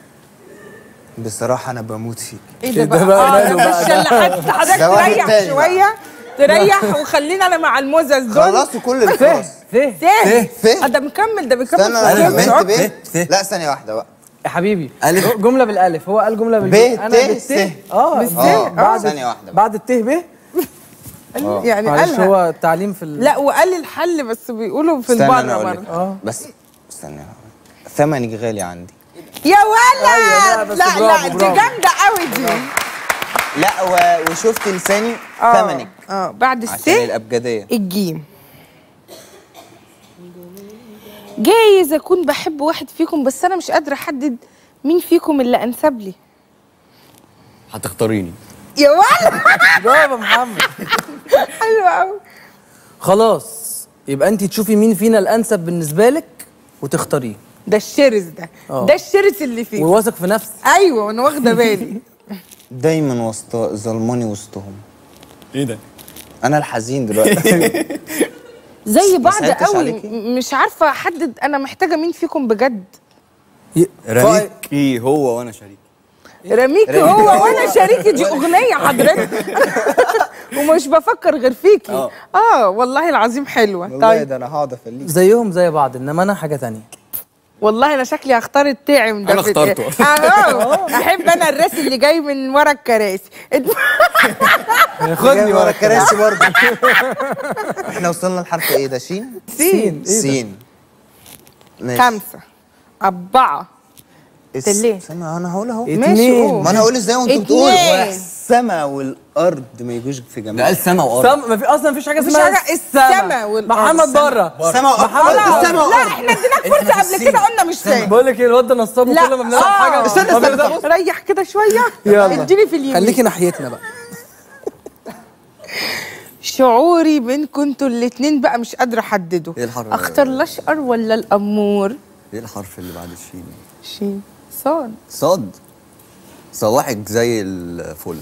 بصراحه انا بموت فيك ايه ده إيه ده بقى؟ بقى؟ اه ماله ده بقى مش ده؟ اللي حد- حضرتك ده واحد تريح تاني شويه تريح وخلينا انا مع الموزز دول خلصوا كل الفرص فيه تاني فيه. آه، ده مكمل ده بيكمل استنى في انا الكلمة. بنت ب- ب ت. لا ثانيه واحده بقى يا حبيبي ألف. جمله بالالف هو قال جمله بالب ب، انا ت، بالت س. اه بالس. اه آه. بعد ثانية واحدة. بعد الت ب يعني معلش قالها هو التعليم في ال... لا وقال الحل بس بيقولوا في استنى البره انا اقول برضه لك اه. بس استنى ثمنك غالي عندي يا ولد أيوة، لا، لا بس لا, برافو، دي برافو. جامده قوي دي لا و... وشفت لساني آه، ثمنك اه بعد عشان الس الابجديه الجيم جايز اكون بحب واحد فيكم بس انا مش قادره احدد مين فيكم اللي انسب لي هتختاريني يا ولد برافو يا محمد حلو قوي خلاص يبقى انت تشوفي مين فينا الانسب بالنسبه لك وتختاريه ده الشرس ده آه. ده الشرس اللي فيه وواثق في نفسك ايوه انا واخده بالي دايما وسط ظلماني وسطهم ايه ده؟ انا الحزين دلوقتي زي بعض سألتش قوي عليكي؟ م- مش عارفه احدد انا محتاجه مين فيكم بجد ي- رميكي هو وانا شريك رميكي هو وانا شريكي دي اغنيه حضرتك ومش بفكر غير فيكي آه. اه والله العظيم حلوه والله طيب ده انا هقعد افليك زيهم زي بعض انما انا حاجه تانية والله انا شكلي هختار الطعم ده أنا في- اخترته. اهو احب انا الراس اللي جاي من ورا الكراسي خدني ورا الكراسي برضه احنا وصلنا لحرف ايه ده شين سين سين ماشي. خمسة أربعة الس- تليه. استنى انا هقول اهو ماشي اتنين. قول. ما انا هقول ازاي وانتوا اتنين. بتقولوا السما والارض ما يجوش في ده جنب قال سما وارض سم ما في اصلا مفيش حاجه مفيش اسمها حاجة السما والأرض. محمد بره السما محمد خلاص. السما لا والارض احنا اديناك فرصة قبل كده قلنا مش سام بقول لك ايه الواد ده نصاب لا وكل ما بنلعب آه. حاجه استنى ما استنى بيرضاش. ريح كده شوية يلا. اديني في اليمين خليكي ناحيتنا بقى شعوري بينكم انتوا الاتنين بقى مش قادرة احدده إيه الحرف؟ اختار الاشقر ولا الامور ايه الحرف اللي بعد الشين؟ شين صاد صاد صواحك زي الفل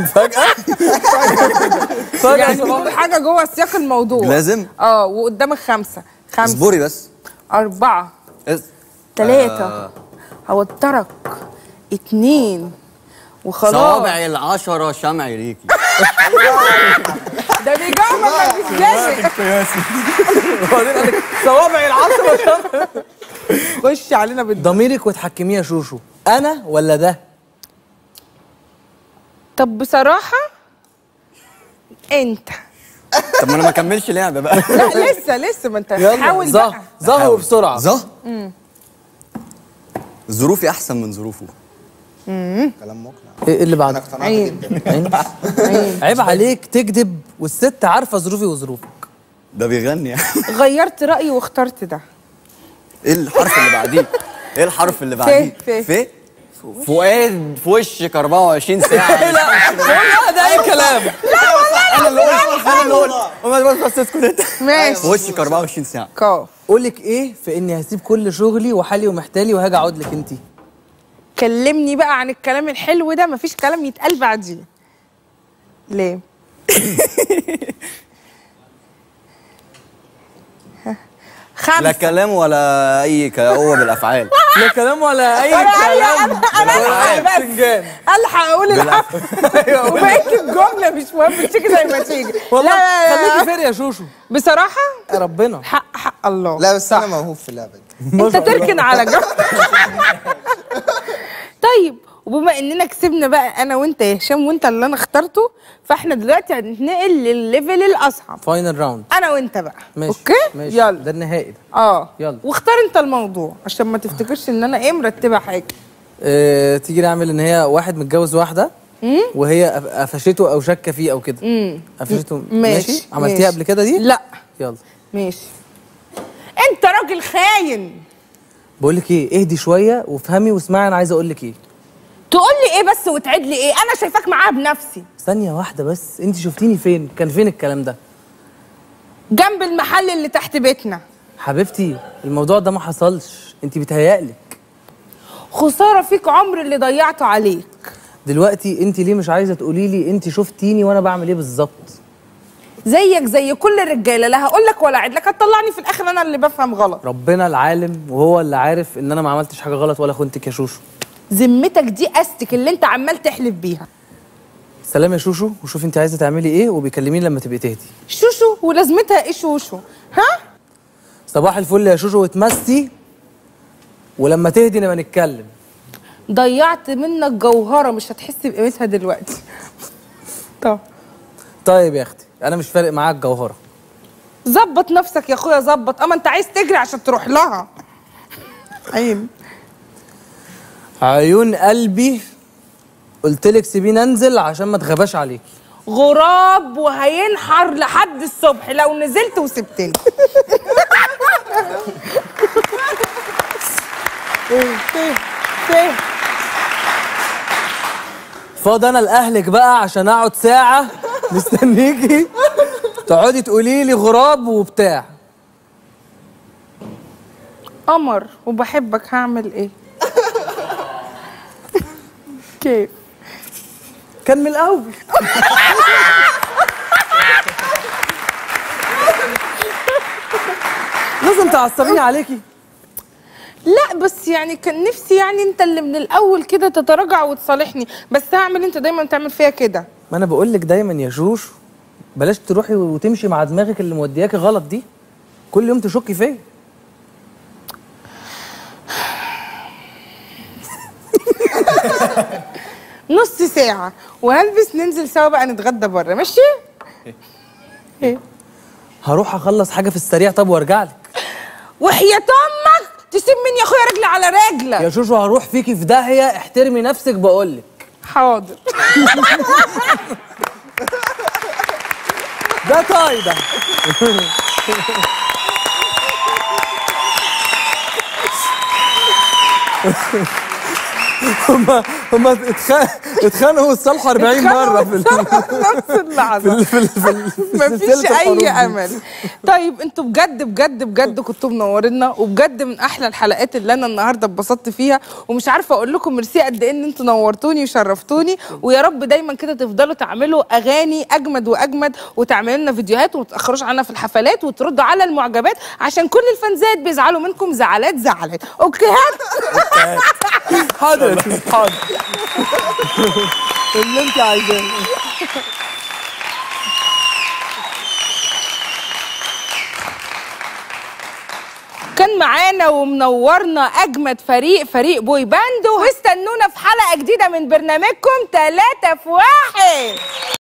يعني تقول حاجة جوه سياق الموضوع لازم اه وقدامك خمسة خمسة اصبري بس أربعة اس- ثلاثة آه. هوترك اتنين وخلاص صوابع العشرة شمعي ليكي ده بيجاوب ما مش جاي صوابع العصر خش علينا بالض ضميرك وتحكميه يا شوشو انا ولا ده طب بصراحة انت طب ما انا ما كملش لعبة بقى لا لسه لسه ما انت يلا حاول زه بقى زه بسرعه زه ظروفي احسن من ظروفه كلام مقنع ايه اللي انا بعده اقتنعت عين. جدا عين. عين. عيب عليك تكذب والست عارفه ظروفي وظروفك ده بيغني يعني غيرت رأيي واخترت ده ايه الحرف اللي بعديه؟ ايه الحرف اللي بعديه؟ ف. ف فؤاد في وشك 24 ساعة لا ده اي كلام انا اللي قلت انا اللي قلت وما بس بس اسكت انت في ماشي وشك 24 ساعة كاف قولك ايه في اني هسيب كل شغلي وحالي ومحتالي وهاجي اقعد لك انت كلمني بقى عن الكلام الحلو ده مفيش كلام يتقال بعديه ليه ها. لا خمسة كلام ولا اي قوة بالافعال لا كلام ولا اي أنا- أنا- كلام أنا- أنا ألحق بس. فنجان الحق اقول الحق وبقيت الجمله مش مهم تيجي زي ما تيجي والله لا لا خليكي لا فير يا شوشو بصراحه يا ربنا حق حق الله لا بس انا موهوب في اللعبه دي انت تركن على جنب طيب وبما اننا كسبنا بقى انا وانت يا هشام وانت اللي انا اخترته فاحنا دلوقتي هنتنقل للليفل الاصعب فاينل راوند انا وانت بقى ماشي اوكي ماشي يلا ده النهائي ده اه يلا. واختار انت الموضوع عشان ما تفتكرش ان انا ايه مرتبه حاجه اه تيجي نعمل ان هي واحد متجوز واحده وهي قف- قفشته او شاكه فيه او كده قفشته ماشي، عملتيها ماشي. قبل كده دي لا يلا ماشي انت راجل خاين بقول لك ايه اهدي شويه وافهمي واسمعي انا عايز اقول لك ايه تقول لي ايه بس وتعد لي ايه انا شايفاك معاها بنفسي ثانيه واحده بس انت شفتيني فين كان فين الكلام ده جنب المحل اللي تحت بيتنا حبيبتي الموضوع ده ما حصلش انت بيتهيألك خساره فيك عمر اللي ضيعته عليك دلوقتي انت ليه مش عايزه تقولي لي انت شفتيني وانا بعمل ايه بالظبط زيك زي كل الرجاله لا هقول لك ولا اعد لك هتطلعني في الاخر انا اللي بفهم غلط ربنا العالم وهو اللي عارف ان انا ما عملتش حاجه غلط ولا خنتك يا شوشو ذمتك دي استك اللي انت عمال تحلف بيها سلام يا شوشو وشوفي انت عايزه تعملي ايه وبيكلميني لما تبقي تهدي شوشو ولازمتها ايه شوشو ها صباح الفل يا شوشو وتمسي ولما تهدي نبقى نتكلم ضيعت منك جوهره مش هتحس بقيمتها دلوقتي طب طيب يا اختي انا مش فارق معاك جوهره ظبط نفسك يا اخويا ظبط اما انت عايز تجري عشان تروح لها عين عيون قلبي قلت لك سيبيني انزل عشان ما اتغباش عليكي غراب وهينحر لحد الصبح لو نزلت وسبتني ايه ايه ايه فاضي انا لاهلك بقى عشان اقعد ساعه مستنيكي تقعدي تقولي لي غراب وبتاع قمر وبحبك هعمل ايه كيف كان من الاول لازم تعصبيني عليكي لا بس يعني كان نفسي يعني انت اللي من الاول كده تتراجع وتصالحني بس هعمل انت دايما تعمل فيها كده ما انا بقول لك دايما يا شوشو بلاش تروحي وتمشي مع دماغك اللي مودياكي غلط دي كل يوم تشكي فيا نص ساعة وهلبس ننزل سوا بقى نتغدى بره ماشي؟ ايه هروح اخلص حاجه في السريع طب وارجع لك وحياة امك تسيب مني يا اخويا رجل على رجلك يا شوشو هروح فيكي في داهيه احترمي نفسك بقول لك حاضر ده طاي ده هما هما اتخ- اتخانقوا والصالحوا 40 مره في ال- نفس اللحظة في ال- في ال- في مفيش سلسلة الحروب اي دي. امل طيب انتوا بجد بجد بجد كنتوا منورينا وبجد من احلى الحلقات اللي انا النهارده اتبسطت فيها ومش عارفه اقول لكم ميرسي قد ايه ان انتوا نورتوني وشرفتوني ويا رب دايما كده تفضلوا تعملوا اغاني اجمد واجمد وتعملوا لنا فيديوهات وما تاخروش عنا في الحفلات وتردوا على المعجبات عشان كل الفانزات بيزعلوا منكم زعلات زعلات اوكي هات حاضر يا سيدي، حاضر اللي انت عايزاه كان معانا ومنورنا اجمد فريق فريق بوي باند واستنونا في حلقه جديده من برنامجكم 3 في واحد